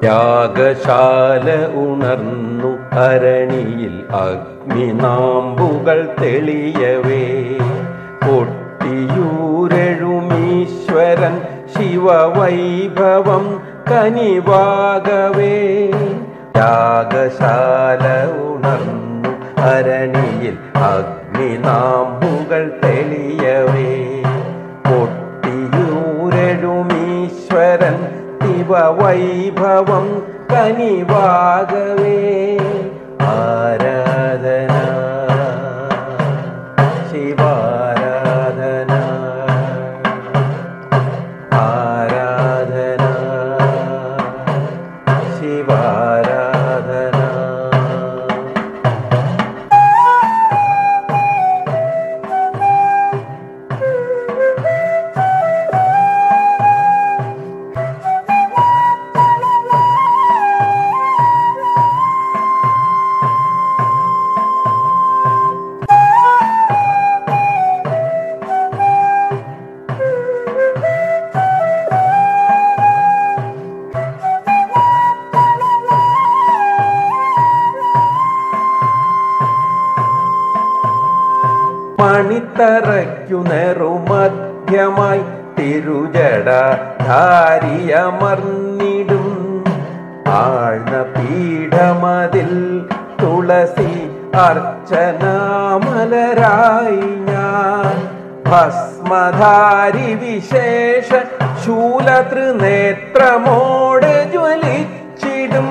യാഗശാല ഉണർന്നു അരണിയിൽ അഗ്നിനാമ്പുകൾ തെളിയവേ കൊട്ടിയൂരെഴുമീശ്വരൻ ശിവവൈഭവം കനിവാകവേ യാഗശാല ഉണർന്നു അരണിയിൽ അഗ്നിനാമ്പുകൾ തെളിയവേ കൊട്ടിയൂരെഴുമീശ്വരൻ ശിവവൈഭവം കനിവാകവേ ആരാധന ശിവാരാധന ആരാധന ശിവാരാധന മണിത്തറയ്ക്കു നെറുമധ്യമായി തിരുജട ധാരിയമർന്നിടും ആഴ്ന്ന പീഠമതിൽ തുളസി അർച്ചനാമലരായി ഞാൻ ഭസ്മധാരി വിശേഷ ശൂലതൃനേത്രമോട് ജ്വലിച്ചിടും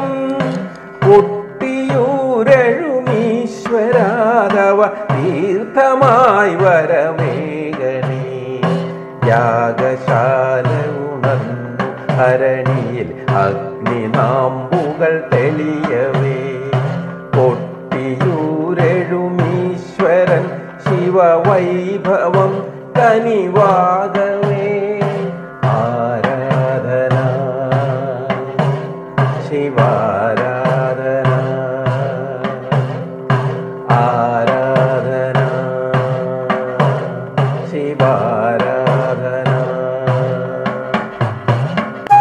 കൊട്ടിയൂരെഴുമീശ്വരാതവ തീർത്ഥമായി വരമേകനേ യാഗശാല ഉണർന്നു ഹരണിയിൽ അഗ്നിനാമ്പുകൾ തെളിയവേ കൊട്ടിയൂരെഴുമീശ്വരൻ ശിവവൈഭവം കനിവാകവേ ആരാധന ശിവാരാധന ആരാധന ശിവാരാധന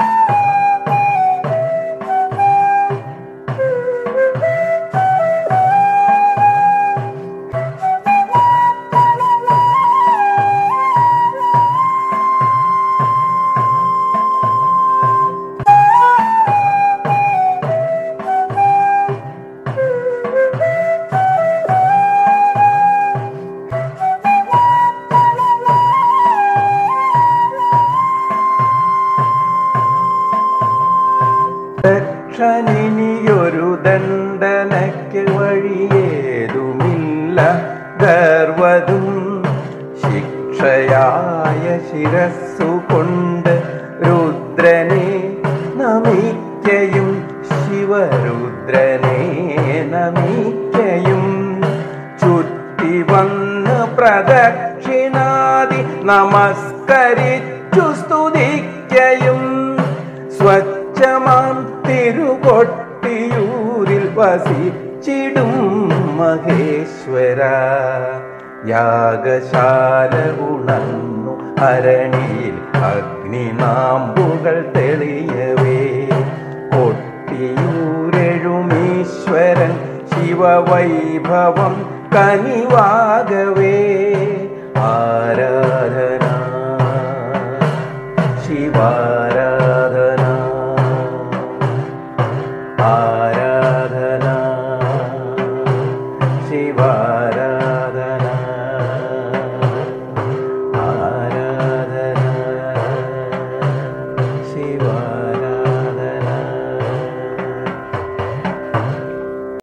ദക്ഷനിനിയൊരു ദണ്ഡനയ്ക്ക് വഴിയേതുമില്ല ഗർവതും ശിക്ഷയായ ശിരസ്സു കൊണ്ട് രുദ്രനെ നമിക്കയും ശിവരുദ്രനെ നമിക്കയും ചുറ്റി വന്ന് പ്രദക്ഷിണാദി നമസ്കരിച്ചു സ്തുതിക്കയും സ്വച്ഛമാം തിരുകൊട്ടിയൂരിൽ വസിച്ചിടും മഹേശ്വര യാഗശാല ഉണർന്നു അരണിയിൽ അഗ്നിനാമ്പുകൾ തെളിയവേ കൊട്ടിയൂരെഴുമീശ്വരൻ ശിവവൈഭവം കനിവാകവേ ആരാധന ശിവാരാധന ആരാധന ശിവാരാധന